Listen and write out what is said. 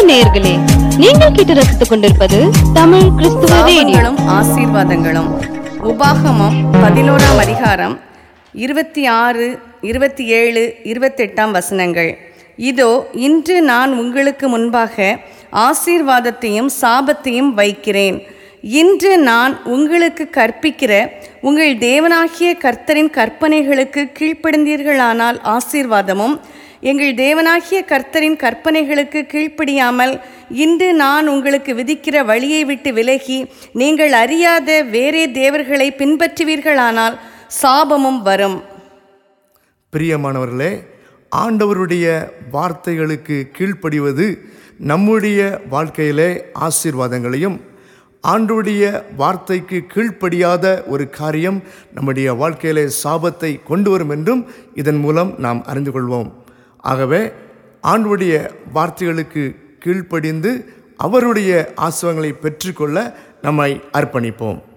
நேயர்களே நீங்கள் கேட்டு ரசித்துக் கொண்டிருப்பது தமிழ் கிறிஸ்துவ ரேடியோ சாபங்களும் ஆசீர்வாதங்களும் உபாகமம் பதினோராம் அதிகாரம் இருபத்தி ஆறு இருபத்தி ஏழு இருபத்தெட்டாம் வசனங்கள் இதோ இன்று நான் உங்களுக்கு முன்பாக ஆசீர்வாதத்தையும் சாபத்தையும் வைக்கிறேன் இன்று நான் உங்களுக்கு கற்பிக்கிற உங்கள் தேவனாகிய கர்த்தரின் கற்பனைகளுக்கு கீழ்ப்படிந்தீர்களானால் ஆசீர்வாதமும் எங்கள் தேவனாகிய கர்த்தரின் கற்பனைகளுக்கு கீழ்ப்படியாமல் இன்று நான் உங்களுக்கு விதிக்கிற வழியை விட்டு விலகி நீங்கள் அறியாத வேறே தேவர்களை பின்பற்றுவீர்களானால் சாபமும் வரும் பிரியமானவர்களே ஆண்டவருடைய வார்த்தைகளுக்கு கீழ்ப்படிவது நம்முடைய வாழ்க்கையிலே ஆசீர்வாதங்களையும் ஆண்டவருடைய வார்த்தைக்கு கீழ்ப்படியாத ஒரு காரியம் நம்முடைய வாழ்க்கையிலே சாபத்தை கொண்டு வரும் என்றும் இதன் மூலம் நாம் அறிந்து கொள்வோம் ஆகவே ஆண்டவருடைய வார்த்தைகளுக்கு கீழ்ப்படிந்து அவருடைய ஆசிர்வாதங்களை பெற்றுக்கொள்ள நம்மை அர்ப்பணிப்போம்